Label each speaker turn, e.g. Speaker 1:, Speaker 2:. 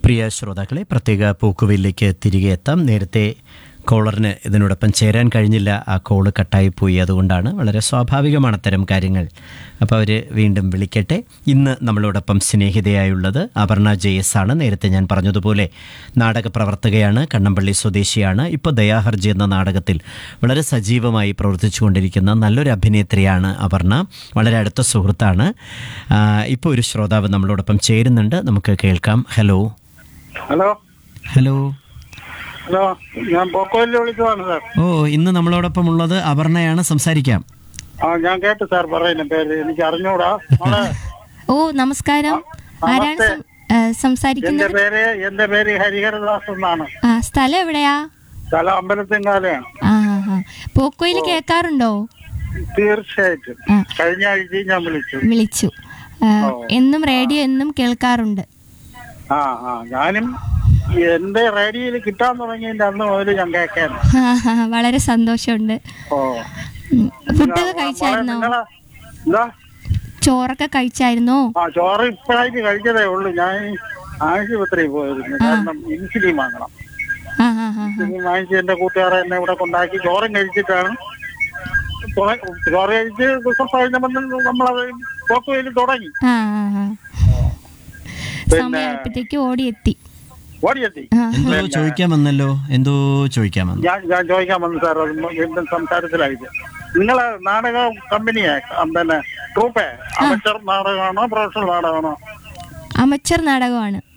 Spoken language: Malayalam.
Speaker 1: പ്രിയ ശ്രോതാക്കളെ പ്രത്യേക പോക്കുവയിലേക്ക് തിരികെ എത്താം നേരത്തെ കോളറിന് ഇതിനോടൊപ്പം ചേരാൻ കഴിഞ്ഞില്ല ആ കോള് കട്ടായി പോയി അതുകൊണ്ടാണ് വളരെ സ്വാഭാവികമാണ് അത്തരം കാര്യങ്ങൾ അപ്പോൾ അവർ വീണ്ടും വിളിക്കട്ടെ ഇന്ന് നമ്മളോടൊപ്പം സ്നേഹിതയായുള്ളത് അപർണ ജെ എസ് ആണ് നേരത്തെ ഞാൻ പറഞ്ഞതുപോലെ നാടക പ്രവർത്തകയാണ് കണ്ണമ്പള്ളി സ്വദേശിയാണ് ഇപ്പോൾ ദയാഹർജി എന്ന നാടകത്തിൽ വളരെ സജീവമായി പ്രവർത്തിച്ചുകൊണ്ടിരിക്കുന്ന നല്ലൊരു അഭിനേത്രിയാണ് അപർണ വളരെ അടുത്ത സുഹൃത്താണ് ആ, ഇപ്പോൾ ഒരു ശ്രോതാവ് നമ്മളോടൊപ്പം ചേരുന്നുണ്ട് നമുക്ക് കേൾക്കാം ഹലോ
Speaker 2: ഹലോ
Speaker 1: ഹലോ
Speaker 2: ഹലോ ഞാൻ പോക്കോയിൽ വിളിച്ചതാണ് സാർ
Speaker 1: ഓ ഇന്ന് നമ്മളോടൊപ്പം ഉള്ളത് അപർണയാണ് സംസാരിക്കാം
Speaker 2: ആ ഞാൻ കേട്ടു സാർ പറയുന്ന പേര് എനിക്ക് അറിഞ്ഞൂടാ മോളെ
Speaker 3: ഓ നമസ്കാരം ആരാണ് സം- ഏ,
Speaker 2: എന്റെ
Speaker 3: സംസാരിക്കുന്നത്
Speaker 2: പേര് എന്റെ പേര് ഹരിഹരദാസ് എന്നാണ്
Speaker 3: ആ സ്ഥലം എവിടെയാ
Speaker 2: സ്ഥല അമ്പലത്തിങ്കാലയാണ്
Speaker 3: ആ ആ, ആ പോക്കോയിൽ കേൾക്കാറുണ്ടോ
Speaker 2: തീർച്ചയായിട്ടും
Speaker 3: ആ.
Speaker 2: കഴിഞ്ഞ ആഴ്ചയും ഞാൻ വിളിച്ചു
Speaker 3: വിളിച്ചു ആ, എന്നും റേഡിയോ എന്നും കേൾക്കാറുണ്ട്
Speaker 2: ആ ആ ഞാനും എന്റെ റേഡിയോയിൽ കിട്ടാൻ തുടങ്ങിയതിന്റെ അന്ന് മുതൽ ഞാൻ കേൾക്കാൻ
Speaker 3: ആ, ആ, വളരെ സന്തോഷമുണ്ട്
Speaker 2: ഓ
Speaker 3: ഉം. ഫുഡൊക്കെ
Speaker 2: മോളെ,
Speaker 3: കഴിച്ചായിരുന്നോ
Speaker 2: നിങ്ങളെ എന്താ
Speaker 3: ചോറൊക്കെ കഴിച്ചായിരുന്നോ
Speaker 2: ആ ചോറ് ഇപ്പോഴായിട്ട് കഴിച്ചതേ ഉള്ളൂ ഞാൻ ആശുപത്രിയിൽ പോയിരുന്നു കാരണം ഇൻസുലിൻ വാങ്ങണം
Speaker 3: ആ ആ ആ ആ.
Speaker 2: ഇൻസുലിൻ വാങ്ങിച്ച് എന്റെ കൂട്ടുകാരെ എന്നെ ഇവിടെ കൊണ്ടാക്കി ചോറും കഴിച്ചിട്ടാണ് തുറ- ചോറ് കഴിച്ച് കുറച്ച് കഴിഞ്ഞപ്പോൾ നമ്മളത് പോക്കുവയിൽ തുടങ്ങി
Speaker 3: ആ ആ ആ സമയമായപ്പോഴത്തേക്ക് ഓടിയെത്തി
Speaker 2: ഓടിയെത്തി
Speaker 3: ആ
Speaker 1: എന്തോ ചോദിക്കാൻ വന്നല്ലോ എന്തോ ചോദിക്കാൻ വന്നു
Speaker 2: ഞാൻ ഞാൻ ചോദിക്കാൻ വന്നു സാർ അത് വീണ്ടും സംസാരത്തിലായിട്ട് നിങ്ങളെ നാടക കമ്പനിയെ പിന്നെ ട്രൂപ്പേ അമച്ചർ നാടകമാണോ പ്രൊഫഷണൽ നാടകമാണോ
Speaker 3: അമച്ചർ നാടകമാണ്